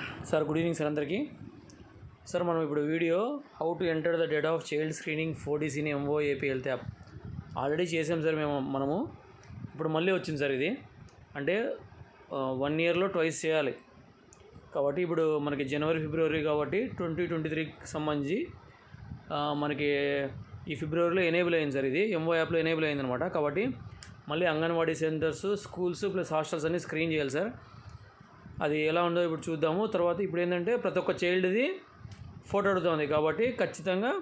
sir good evening sir అందరికీ sir మనం ఇప్పుడు video how to enter the data of child screening ఫోర్టీసీని MO AP health app already చేసాం sir మేము మనము ఇప్పుడు మళ్ళీ వచ్చింది సార్ ఇది అంటే వన్ ఇయర్లో ట్వైస్ చేయాలి కాబట్టి ఇప్పుడు మనకి జనవరి ఫిబ్రవరి కాబట్టి ట్వంటీ ట్వంటీ త్రీకి సంబంధించి ఆ, మనకి ఈ ఫిబ్రవరిలో ఎనేబుల్ అయింది సార్ ఇది ఎంఓ యాప్లో ఎనేబుల్ అయింది అనమాట కాబట్టి మళ్ళీ Anganwadi centres schools plus hostels అన్ని స్క్రీన్ చేయాలి సార్ అది ఎలా ఉందో ఇప్పుడు చూద్దాము తర్వాత ఇప్పుడు ఏంటంటే ప్రతి ఒక్క చైల్డ్ది ఫోటో అడుగుతుంది కాబట్టి ఖచ్చితంగా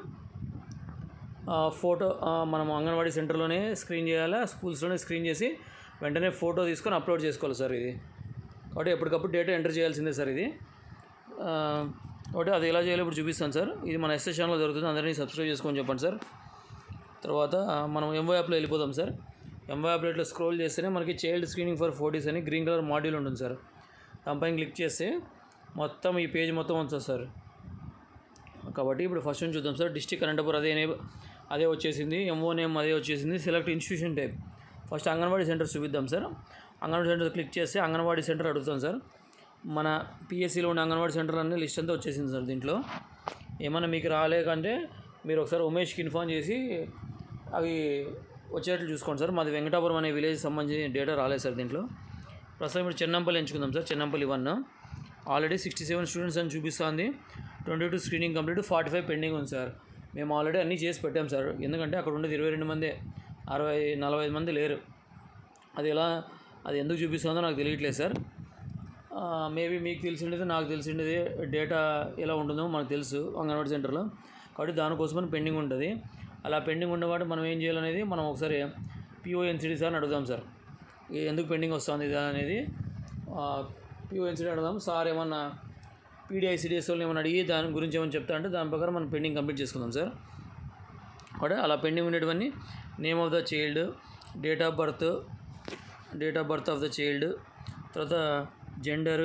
ఆ, ఫోటో ఆ, మనం అంగన్వాడీ సెంటర్లోనే స్క్రీన్ చేయాలా స్కూల్స్లోనే స్క్రీన్ చేసి వెంటనే ఫోటో తీసుకొని అప్లోడ్ చేసుకోవాలి సార్ ఇది కాబట్టి ఎప్పటికప్పుడు డేటా ఎంటర్ చేయాల్సిందే సార్ ఇది ఆ, కాబట్టి అది ఎలా చేయాలో ఇప్పుడు చూపిస్తాను సార్ ఇది మన ఎస్ఎస్ ఛానల్లో దొరుకుతుంది అందరినీ సబ్స్క్రైబ్ చేసుకొని చెప్పండి సార్ తర్వాత ఆ, మనం ఎంఓ యాప్లో వెళ్ళిపోదాం సార్ ఎంఓ యాప్లో ఇట్లా స్క్రోల్ చేస్తేనే మనకి చైల్డ్ స్క్రీనింగ్ ఫర్ ఫోర్టీస్ అని గ్రీన్ కలర్ మాడ్యూల్ ఉంటుంది సార్ దానిపైన క్లిక్ చేస్తే మొత్తం ఈ పేజ్ మొత్తం వస్తుంది సార్ కాబట్టి ఇప్పుడు ఫస్ట్ నుంచి చూద్దాం సార్ డిస్టిక్ అనంతపురం అదే నే- అదే వచ్చేసింది ఎంఓ నేమ్ అదే వచ్చేసింది select institution type first Anganwadi centre చూపిద్దాం సార్ అంగన్వాడీ సెంటర్ క్లిక్ చేస్తే అంగన్వాడీ సెంటర్ అడుగుతాం సార్ మన పిఎస్సిలో ఉన్న అంగన్వాడీ సెంటర్ అన్ని లిస్ట్ అంతా వచ్చేసింది సార్ దీంట్లో ఏమన్నా మీకు రాలేకంటే మీరు ఒకసారి ఉమేష్కి ఇన్ఫార్మ్ చేసి అవి వచ్చేటట్లు చూసుకోండి సార్ మాది వెంకటాపురం అనే విలేజ్ సంబంధించి డేటా రాలేదు సార్ దీంట్లో ప్రస్తుతం ఇప్పుడు చెన్నంపల్లి ఎంచుకుందాం sir Chennampalli one already sixty seven students అని చూపిస్తుంది twenty two screening complete forty five pending ఉంది సార్ మేము ఆల్రెడీ అన్నీ చేసి పెట్టాం సార్ ఎందుకంటే అక్కడ ఉండేది ఇరవై రెండు మంది అరవై నలభై ఐదు మంది లేరు అది ఎలా అది ఎందుకు చూపిస్తుందో నాకు తెలియట్లేదు సార్ మేబీ మీకు తెలిసిండేది నాకు తెలిసిండేది డేటా ఎలా ఉంటుందో మనకు తెలుసు అంగన్వాడీ సెంటర్లో కాబట్టి దానికోసమని పెండింగ్ ఉంటుంది అలా పెండింగ్ ఉన్నవాడు మనం ఏం చేయాలనేది మనం ఒకసారి పిఓఎన్సిడి సార్ని అడుగుదాం సార్ ఈ ఎందుకు పెండింగ్ వస్తుంది ఇది అనేది పిఓఎన్సిడి అడుగుదాం సార్ ఏమన్నా పీడిఐసిడిఎస్ వాళ్ళని ఏమన్నా అడిగి దాని గురించి ఏమైనా చెప్తా అంటే దాని ప్రకారం మనం పెండింగ్ కంప్లీట్ చేసుకుందాం సార్ కూడా అలా పెండింగ్ ఉండేటివన్నీ name of the child date of birth date of birth of the child తర్వాత జెండరు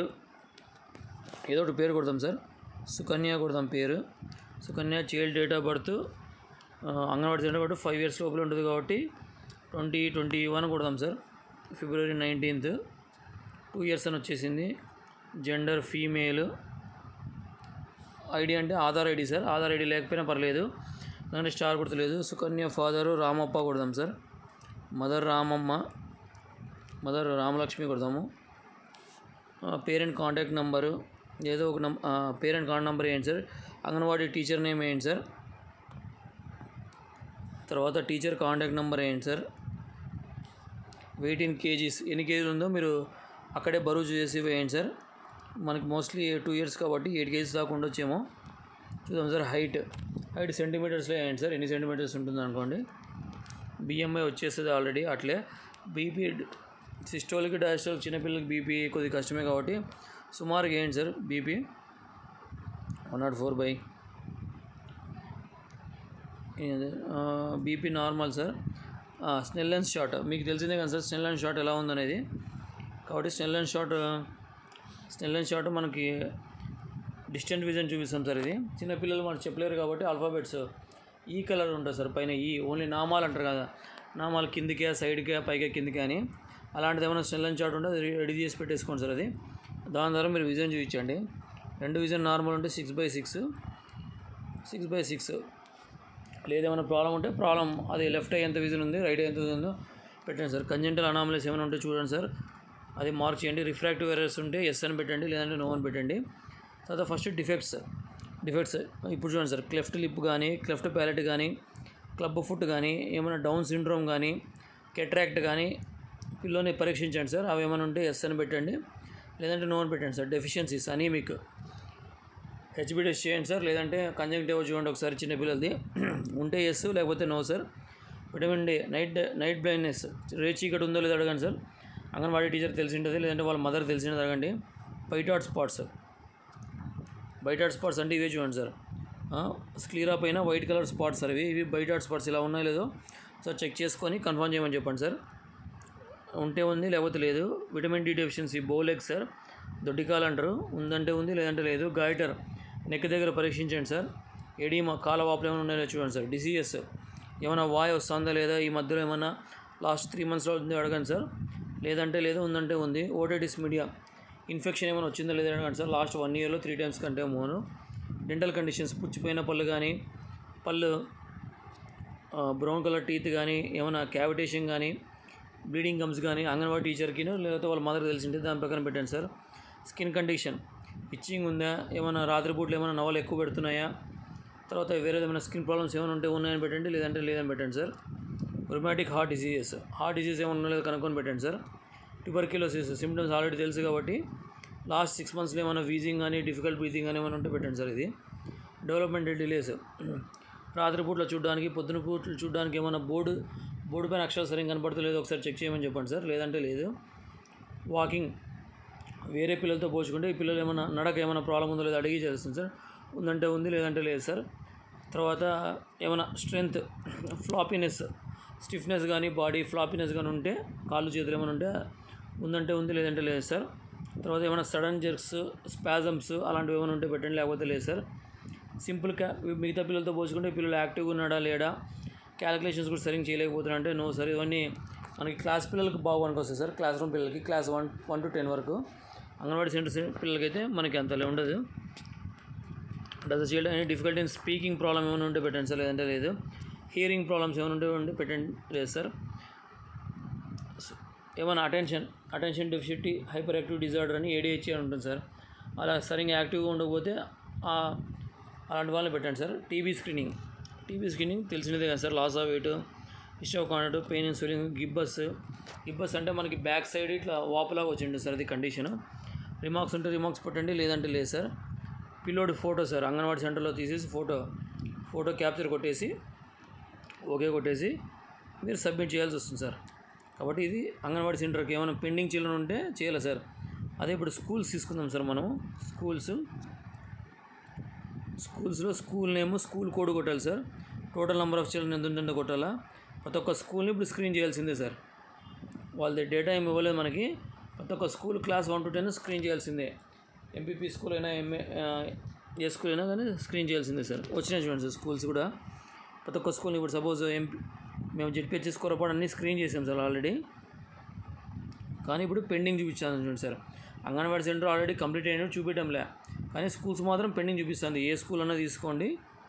ఏదో ఒకటి పేరు కొడదాం సార్ సుకన్య కొడదాం పేరు Sukanya child date of birth anganwadi centre కాబట్టి ఫైవ్ ఇయర్స్ లోపల ఉంటుంది కాబట్టి ట్వంటీ ట్వంటీ వన్ కొడదాం sir February nineteenth two years అని వచ్చేసింది జెండర్ ఫీమేల్ ఐడి అంటే Aadhaar ID sir Aadhaar ID లేకపోయినా పర్లేదు ఎందుకంటే స్టార్ గుర్తులేదు సుకన్య ఫాదరు రామప్ప కొడదాం sir mother Ramamma mother Ramalakshmi కొడదాము పేరెంట్ కాంటాక్ట్ నెంబరు ఏదో ఒక నం పేరెంట్ కాంటాక్ట్ నెంబర్ ఏంటి సార్ అంగన్వాడీ టీచర్ నేమ్ ఏంటి సార్ తర్వాత టీచర్ కాంటాక్ట్ నెంబర్ ఏంటి సార్ వెయిట్ ఇన్ కేజీస్ ఎన్ని కేజీలు ఉందో మీరు అక్కడే బరువు చేసి వేయండి సార్ మనకి మోస్ట్లీ టూ ఇయర్స్ కాబట్టి ఎయిట్ కేజీస్ దాకా ఉండొచ్చేమో చూద్దాం సార్ హైట్ హైట్ సెంటీమీటర్స్లో వేయండి సార్ ఎన్ని సెంటీమీటర్స్ ఉంటుంది అనుకోండి బిఎంఐ వచ్చేస్తుంది ఆల్రెడీ అట్లే బీపీ సిస్టోల్కి డయాస్టోల్కి చిన్నపిల్లలకి బీపీ కొద్దిగా కష్టమే కాబట్టి సుమారుగా ఏంటి sir BP one not four by BP normal sir Snellen's chart మీకు తెలిసిందే కదా సార్ స్నెల్ లెన్స్ షాట్ ఎలా ఉందనేది కాబట్టి Snellen's chart Snellen's chart మనకి డిస్టెంట్ విజన్ చూపిస్తాం సార్ ఇది చిన్నపిల్లలు మనకు చెప్పలేరు కాబట్టి ఆల్ఫాబెట్స్ ఈ కలర్ ఉంటుంది సార్ పైన ఈ ఓన్లీ నామాలు అంటారు కదా నామాలు కిందికే సైడ్కే పైకే కిందికే అని అలాంటిది ఏమైనా స్నెల్ లెన్స్ షాట్ ఉంటే అది రెడీ చేసి పెట్టేసుకోండి సార్ అది దాని ద్వారా మీరు విజన్ చూపించండి రెండు విజన్ నార్మల్ ఉంటే six by six six by six లేదేమైనా ప్రాబ్లం ఉంటే ప్రాబ్లం అది లెఫ్ట్ ఐ ఎంత విజన్ ఉంది రైట్ ఐ ఎంత విజన్ ఉందో పెట్టండి సార్ కంజెంటల్ అనామలీస్ ఏమైనా ఉంటే చూడండి సార్ అది మార్క్ చేయండి రిఫ్రాక్టివ్ ఎర్రర్స్ ఉంటే ఎస్ అని పెట్టండి లేదంటే నో అని పెట్టండి తర్వాత ఫస్ట్ డిఫెక్ట్స్ డిఫెక్ట్స్ ఇప్పుడు చూడండి సార్ క్లెఫ్ట్ లిప్ కానీ క్లెఫ్ట్ ప్యాలెట్ కానీ క్లబ్ ఫుట్ కానీ ఏమైనా డౌన్ సిండ్రోమ్ కానీ కెట్రాక్ట్ కానీ పిల్లోని పరీక్షించండి సార్ అవి ఏమైనా ఉంటే ఎస్ అని పెట్టండి లేదంటే నో అని పెట్టండి sir deficiencies anaemic Hb test చేయండి సార్ లేదంటే కంజంక్టివ్ చూడండి ఒకసారి చిన్నపిల్లలది ఉంటే ఎస్ లేకపోతే no sir vitamin D night night blindness రే చీకటి ఉందో లేదో అడగండి సార్ అంగన్వాడీ టీచర్ తెలిసి ఉంటుంది లేదంటే వాళ్ళ మదర్ తెలిసి ఉంటుంది అడగండి బయట హాట్ స్పాట్స్ బయట హాట్ స్పాట్స్ అంటే ఇవే చూడండి సార్ స్క్లీరా పైన వైట్ కలర్ స్పాట్స్ సార్ ఇవి ఇవి బయట హాట్ స్పాట్స్ ఇలా ఉన్నాయో లేదో సార్ చెక్ చేసుకొని కన్ఫర్మ్ చేయమని చెప్పండి సార్ ఉంటే ఉంది లేకపోతే లేదు vitamin D deficiency bowleg sir దొడ్డికాలు అంటారు ఉందంటే ఉంది లేదంటే లేదు గాయటర్ నెక్ దగ్గర పరీక్షించండి సార్ ఎడీమా కాల వాపులు ఏమైనా ఉన్నాయో చూడండి సార్ డిసీఎస్ ఏమైనా వాయు వస్తుందా లేదా ఈ మధ్యలో ఏమైనా లాస్ట్ త్రీ మంత్స్లో ఉంది అడగండి సార్ లేదంటే లేదు ఉందంటే ఉంది ఓటైటిస్ మీడియా ఇన్ఫెక్షన్ ఏమైనా వచ్చిందో లేదా అని సార్ లాస్ట్ వన్ ఇయర్లో త్రీ టైమ్స్ కంటే మోను డెంటల్ కండిషన్స్ పుచ్చిపోయిన పళ్ళు కానీ పళ్ళు బ్రౌన్ కలర్ టీత్ కానీ ఏమైనా క్యావిటేషన్ కానీ బ్లీడింగ్ గమ్స్ కానీ అంగన్వాడీ టీచర్కి లేకపోతే వాళ్ళ మదర్ తెలిసింటే దాని ప్రకారం పెట్టండి సార్ స్కిన్ కండిషన్ ఇచ్చింగ్ ఉందా ఏమైనా రాత్రిపూట్లు ఏమైనా నవలు ఎక్కువ పెడుతున్నాయా తర్వాత వేరే ఏమైనా స్కిన్ ప్రాబ్లమ్స్ ఏమైనా ఉంటే ఉన్నాయని పెట్టండి లేదంటే లేదని పెట్టండి sir rheumatic heart diseases heart disease ఏమైనా లేదో కనుక్కొని పెట్టండి సార్ ట్యూబర్క్యులోసిస్ సిమ్టమ్స్ ఆల్రెడీ తెలుసు కాబట్టి లాస్ట్ సిక్స్ మంత్స్లో ఏమైనా వీజింగ్ కానీ డిఫికల్ట్ బ్రీతింగ్ కానీ ఏమైనా ఉంటే పెట్టండి సార్ ఇది డెవలప్మెంట్ డిలేస్ రాత్రిపూట్లో చూడడానికి పొద్దున పూట్లు చూడడానికి ఏమైనా బోర్డు బోర్డు పైన అక్షరాలు సరిగ్గా కనపడతలేదు ఒకసారి చెక్ చేయమని చెప్పండి సార్ లేదంటే లేదు వాకింగ్ వేరే పిల్లలతో పోల్చుకుంటే ఈ పిల్లలు ఏమైనా నడక ఏమైనా ప్రాబ్లం ఉందో లేదో అడిగి చేస్తుంది సార్ ఉందంటే ఉంది లేదంటే లేదు సార్ తర్వాత ఏమైనా స్ట్రెంగ్త్ ఫ్లాపీనెస్ స్టిఫ్నెస్ కానీ బాడీ ఫ్లాపీనెస్ కానీ ఉంటే కాళ్ళు చేతులు ఏమైనా ఉంటే ఉందంటే ఉంది లేదంటే లేదు సార్ తర్వాత ఏమైనా సడన్ జర్క్స్ స్పాజమ్స్ అలాంటివి ఏమైనా ఉంటే పెట్టండి లేకపోతే లేదు సార్ సింపుల్ క్యా మిగతా పిల్లలతో పోల్చుకుంటే పిల్లలు యాక్టివ్గా ఉన్నాడా లేడా క్యాలిక్యులేషన్స్ కూడా సరిగ్గా చేయలేకపోతున్నా అంటే నో సార్ ఇవన్నీ మనకి క్లాస్ పిల్లలకి బాగా వస్తాయి సార్ క్లాస్ రూమ్ పిల్లలకి class one one to ten వరకు అంగన్వాడీ సెంటర్ పిల్లలకైతే మనకి అంత ఉండదు does child any difficulty in speaking problem ఏమైనా ఉంటే పెట్టండి సార్ లేదంటే లేదు హియరింగ్ ప్రాబ్లమ్స్ ఏమైనా ఉంటే ఉంటే పెట్టండి లేదు సార్ ఏమైనా attention attention deficit hyperactive disorder అని ఏడిహెచ్ఏ అని ఉంటుంది సార్ అలా సరిగ్గా యాక్టివ్గా ఉండకపోతే అలాంటి వాళ్ళని పెట్టండి sir TB screening TB screening తెలిసినదే కదా sir loss of weight issue కానట్టు పెయిన్ ఇన్సూలింగ్ గిబ్బస్ గిబ్బస్ అంటే మనకి బ్యాక్ సైడ్ ఇట్లా వాపులాగా వచ్చింటుంది సార్ అది కండిషన్ రిమార్క్స్ ఉంటే రిమార్క్స్ పెట్టండి లేదంటే లేదు సార్ పిల్లోడి ఫోటో సార్ అంగన్వాడీ సెంటర్లో తీసేసి ఫోటో ఫోటో క్యాప్చర్ కొట్టేసి ఓకే కొట్టేసి మీరు సబ్మిట్ చేయాల్సి వస్తుంది సార్ కాబట్టి ఇది అంగన్వాడీ సెంటర్కి ఏమైనా పెండింగ్ చిల్డ్రన్ ఉంటే చేయాలి సార్ అదే ఇప్పుడు స్కూల్స్ తీసుకుందాం సార్ మనం స్కూల్స్ స్కూల్స్లో స్కూల్ నేమ్ స్కూల్ కోడ్ కొట్టాలి sir total number of children ఎంత ఉంటుందో కొట్టాలా ప్రతి ఒక్క స్కూల్ని ఇప్పుడు స్క్రీన్ చేయాల్సిందే సార్ వాళ్ళది డేటా ఏమి ఇవ్వలేదు మనకి ప్రతి ఒక్క school class one to ten screen చేయాల్సిందే ఎంపీపీ స్కూల్ అయినా ఎంఏ ఏ స్కూల్ అయినా కానీ స్క్రీన్ చేయాల్సిందే సార్ వచ్చినాయి చూడండి సార్ స్కూల్స్ కూడా ప్రతి ఒక్క స్కూల్ని ఇప్పుడు సపోజ్ ఎంపీ మేము జెడ్పిహెచ్ఎస్ కొరపాడు అన్నీ స్క్రీన్ చేసాం సార్ ఆల్రెడీ కానీ ఇప్పుడు పెండింగ్ చూపించాను చూడండి sir anganwadi centre already complete అయినట్టు చూపించడంలే కానీ స్కూల్స్ మాత్రం పెండింగ్ చూపిస్తుంది ఏ స్కూల్ అన్నా తీసుకోండి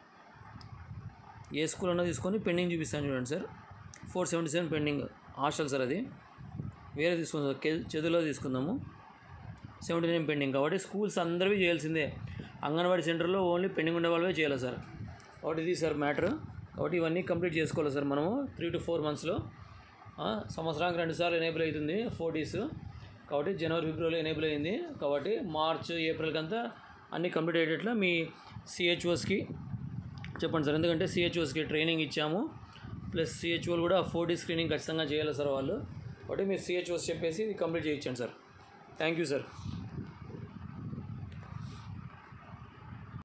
ఏ స్కూల్ అన్నా తీసుకొని పెండింగ్ చూపిస్తాను చూడండి sir four seventy seven pending hostel sir అది వేరే తీసుకుందాం సార్ కె- చెదులో తీసుకుందాము సెవెంటీ నైన్ పెండింగ్ కాబట్టి స్కూల్స్ అందరివి చేయాల్సిందే అంగన్వాడీ సెంటర్లో ఓన్లీ పెండింగ్ ఉండే వాళ్ళవే చేయాలి సార్ కాబట్టి ఇది సార్ మ్యాటర్ కాబట్టి ఇవన్నీ కంప్లీట్ చేసుకోవాలి సార్ మనము త్రీ టు ఫోర్ మంత్స్లో సంవత్సరానికి రెండు సార్లు ఎనేబుల్ అవుతుంది ఫోర్ డేస్ కాబట్టి జనవరి ఫిబ్రవరిలో ఎనేబుల్ అయింది కాబట్టి మార్చ్ ఏప్రిల్కి అంతా అన్నీ కంప్లీట్ అయ్యేటట్లు మీ సిహెచ్ఓస్కి చెప్పండి సార్ ఎందుకంటే సిహెచ్ఓస్కి ట్రైనింగ్ ఇచ్చాము ప్లస్ సిహెచ్ఓలు కూడా ఫోర్ డీ స్క్రీనింగ్ ఖచ్చితంగా చేయాలి సార్ వాళ్ళు కాబట్టి మీరు సిహెచ్ఓస్ చెప్పేసి ఇది కంప్లీట్ చేయించండి సార్ థ్యాంక్ యూ సార్